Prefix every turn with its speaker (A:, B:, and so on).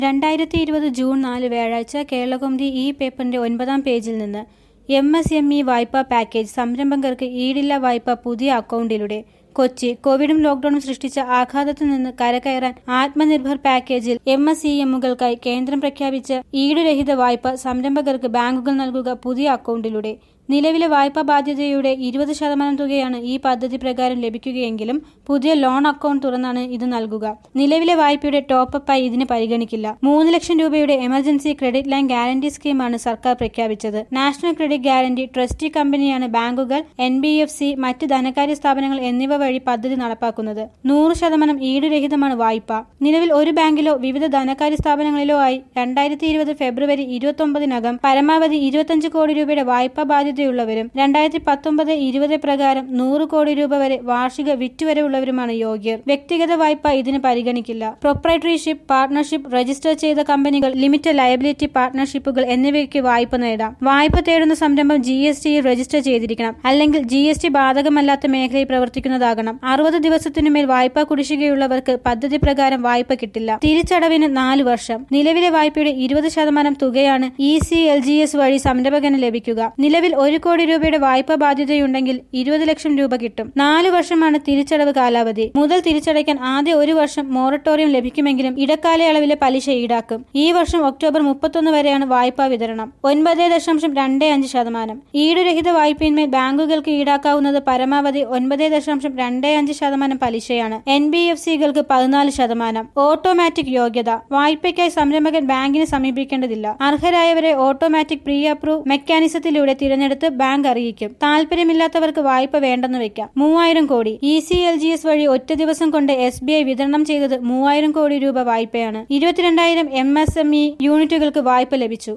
A: രണ്ടായിരത്തി ഇരുപത് ജൂൺ നാല് വ്യാഴാഴ്ച കേരളകൗമുദി ഈ പേപ്പറിന്റെ ഒൻപതാം പേജിൽ നിന്ന് എം എസ് എം ഇ വായ്പാ പാക്കേജ് സംരംഭകർക്ക് ഈടില്ല വായ്പ പുതിയ അക്കൗണ്ടിലൂടെ കൊച്ചി കോവിഡും ലോക്ഡൌണും സൃഷ്ടിച്ച ആഘാതത്തിൽ നിന്ന് കരകയറാൻ ആത്മനിർഭർ പാക്കേജിൽ എം എസ് ഇ എമ്മുകൾക്കായി കേന്ദ്രം പ്രഖ്യാപിച്ച ഈടുരഹിത വായ്പ സംരംഭകർക്ക് ബാങ്കുകൾ നൽകുക പുതിയ അക്കൗണ്ടിലൂടെ നിലവിലെ വായ്പാ ബാധ്യതയുടെ ഇരുപത് ശതമാനം തുകയാണ് ഈ പദ്ധതി പ്രകാരം ലഭിക്കുകയെങ്കിലും പുതിയ ലോൺ അക്കൗണ്ട് തുറന്നാണ് ഇത് നൽകുക നിലവിലെ വായ്പയുടെ ടോപ്പപ്പായി ഇതിന് പരിഗണിക്കില്ല മൂന്ന് ലക്ഷം രൂപയുടെ എമർജൻസി ക്രെഡിറ്റ് ലൈൻ ഗ്യാരണ്ടി സ്കീമാണ് സർക്കാർ പ്രഖ്യാപിച്ചത് നാഷണൽ ക്രെഡിറ്റ് ഗ്യാരണ്ടി ട്രസ്റ്റി കമ്പനിയാണ് ബാങ്കുകൾ എൻ ബി എഫ് സി മറ്റ് ധനകാര്യ സ്ഥാപനങ്ങൾ എന്നിവ വഴി പദ്ധതി നടപ്പാക്കുന്നത് നൂറ് ശതമാനം ഈടുരഹിതമാണ് വായ്പ നിലവിൽ ഒരു ബാങ്കിലോ വിവിധ ധനകാര്യ സ്ഥാപനങ്ങളിലോ ആയി രണ്ടായിരത്തി ഇരുപത് ഫെബ്രുവരി ഇരുപത്തി ഒമ്പതിനകം പരമാവധി ഇരുപത്തിയഞ്ച് കോടി രൂപയുടെ വായ്പാ ബാധ്യതയുള്ളവരും രണ്ടായിരത്തി പത്തൊമ്പത് ഇരുപത് പ്രകാരം നൂറ് കോടി രൂപ വരെ വാർഷിക വിറ്റുവരവുള്ളവരുമാണ് യോഗ്യർ വ്യക്തിഗത വായ്പ ഇതിന് പരിഗണിക്കില്ല പ്രൊപ്പറേറ്ററിഷിപ്പ് പാർട്ണർഷിപ്പ് രജിസ്റ്റർ ചെയ്ത കമ്പനികൾ ലിമിറ്റഡ് ലയബിലിറ്റി പാർട്ണർഷിപ്പുകൾ എന്നിവയ്ക്ക് വായ്പ നേടാം വായ്പ തേടുന്ന സംരംഭം ജി എസ് ടിയിൽ രജിസ്റ്റർ ചെയ്തിരിക്കണം അല്ലെങ്കിൽ ജി എസ് ടി ബാധകമല്ലാത്ത മേഖലയിൽ പ്രവർത്തിക്കുന്നതാകണം അറുപത് ദിവസത്തിനുമേൽ വായ്പാ കുടിശ്ശികയുള്ളവർക്ക് പദ്ധതി പ്രകാരം വായ്പ കിട്ടില്ല തിരിച്ചടവിന് നാല് വർഷം നിലവിലെ വായ്പയുടെ ഇരുപത് ശതമാനം തുകയാണ് E C L G S വഴി സംരംഭകന് ലഭിക്കുക നിലവിൽ ഒരു കോടി രൂപയുടെ വായ്പാ ബാധ്യതയുണ്ടെങ്കിൽ ഇരുപത് ലക്ഷം രൂപ കിട്ടും നാല് വർഷമാണ് തിരിച്ചടവ് കാലാവധി മുതൽ തിരിച്ചടയ്ക്കാൻ ആദ്യ ഒരു വർഷം മൊറട്ടോറിയം ലഭിക്കുമെങ്കിലും ഇടക്കാലയളവിലെ പലിശ ഈടാക്കും ഈ വർഷം ഒക്ടോബർ മുപ്പത്തൊന്ന് വരെയാണ് വായ്പാ വിതരണം ഒൻപത് ദശാംശം രണ്ട് അഞ്ച് ശതമാനം ഈടുരഹിത വായ്പയിന്മേൽ ബാങ്കുകൾക്ക് ഈടാക്കാവുന്നത് പരമാവധി ഒൻപത് ദശാംശം രണ്ട് അഞ്ച് ശതമാനം പലിശയാണ് എൻ ബി എഫ് സികൾക്ക് പതിനാല് ശതമാനം ഓട്ടോമാറ്റിക് യോഗ്യത വായ്പയ്ക്കായി സംരംഭകൻ ബാങ്കിനെ സമീപിക്കേണ്ടതില്ല അർഹരായവരെ ഓട്ടോമാറ്റിക് പ്രീ അപ്രൂവ് മെക്കാനിസത്തിലൂടെ തിരഞ്ഞെടുത്ത് ബാങ്ക് അറിയിക്കും താല്പര്യമില്ലാത്തവർക്ക് വായ്പ വേണ്ടെന്ന് വെക്കാം മൂവായിരം crore E C L G S വഴി ഒറ്റ ദിവസം കൊണ്ട് എസ് ബി ഐ വിതരണം ചെയ്തത് മൂവായിരം കോടി രൂപ വായ്പയാണ് ഇരുപത്തിരണ്ടായിരം എം എസ് എം ഇ യൂണിറ്റുകൾക്ക് വായ്പ ലഭിച്ചു